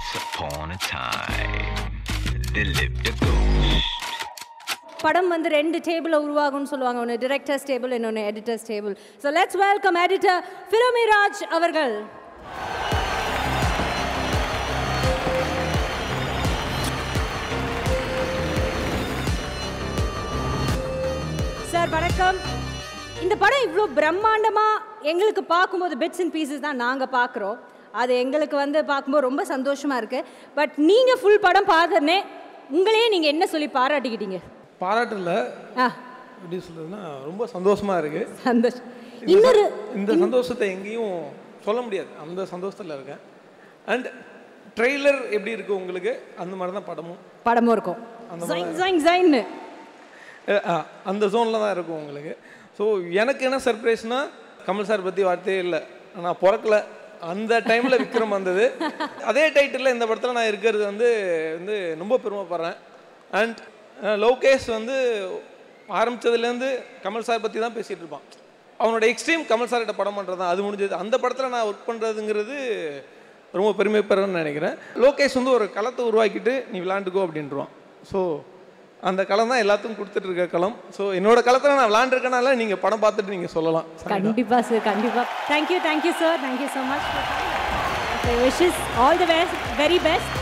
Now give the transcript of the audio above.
upon a time, there lived a ghost. படம் வந்து ரெண்டு டேபிளில் உருவாகும்னு சொல்லுவாங்க ஒன்று டிரெக்டர்ஸ் டேபிள் இன்னொன்று editors table so let's welcome editor Philominraj அவர்கள் சார் வணக்கம் இந்த படம் இவ்வளோ பிரம்மாண்டமாக எங்களுக்கு பார்க்கும்போது பிட்ஸ் அண்ட் பீசஸ் தான் நாங்கள் பார்க்குறோம் அது எங்களுக்கு வந்து பார்க்கும்போது ரொம்ப சந்தோஷமாக இருக்குது பட் நீங்கள் ஃபுல் படம் பார்த்தோன்னே உங்களையே நீங்கள் என்ன சொல்லி பாராட்டிக்கிட்டீங்க பாராட்டில் ஆ எப்படி சொல்றதுன்னா ரொம்ப சந்தோஷமா இருக்கு சந்தோஷம் இந்த இன்னொரு ச- இந்த சந்தோஷத்தை எங்கேயும் சொல்ல முடியாது அந்த சந்தோஷத்தில் இருக்கேன் அண்ட் ட்ரெய்லர் எப்படி இருக்கு உங்களுக்கு அந்த மாதிரி தான் படமும் படமும் இருக்கும் ஜைன் ஜைன் ஜைன்னு அஹ், அஹ், அந்த ஜோனில் தான் இருக்கும் உங்களுக்கு ஸோ எனக்கு என்ன சர்ப்ரைஸ்னா கமல் சார் பற்றி வார்த்தையே இல்லை நான் பிறக்கல அந்த டைமில் விக்ரம் வந்தது அதே டைட்டிலில் இந்த படத்தில் நான் இருக்கிறது வந்து வந்து ரொம்ப பெருமைப்படுறேன் அண்ட் லோகேஷ் வந்து ஆரம்பிச்சதுலேருந்து கமல் சார் பற்றி தான் பேசிகிட்டு இருப்பான் அவனோட எக்ஸ்ட்ரீம் கமல் சார்கிட்ட படம் பண்ணுறது தான் அது முடிஞ்சது அந்த படத்தில் நான் ஒர்க் பண்ணுறதுங்கிறது ரொம்ப பெருமைப்படுறேன்னு நினைக்கிறேன் லோகேஷ் வந்து ஒரு களத்தை உருவாக்கிட்டு நீ விளாண்டுக்கோ அப்படின்றான் ஸோ அந்த களம் தான் எல்லாத்துக்கும் கொடுத்துட்டு இருக்க களம் ஸோ என்னோட களத்தில் நான் விளாண்டுருக்கனால நீங்கள் படம் பார்த்துட்டு நீங்கள் சொல்லலாம் கண்டிப்பாக சார் கண்டிப்பாக thank you thank you sir thank you so much wishes all the best very best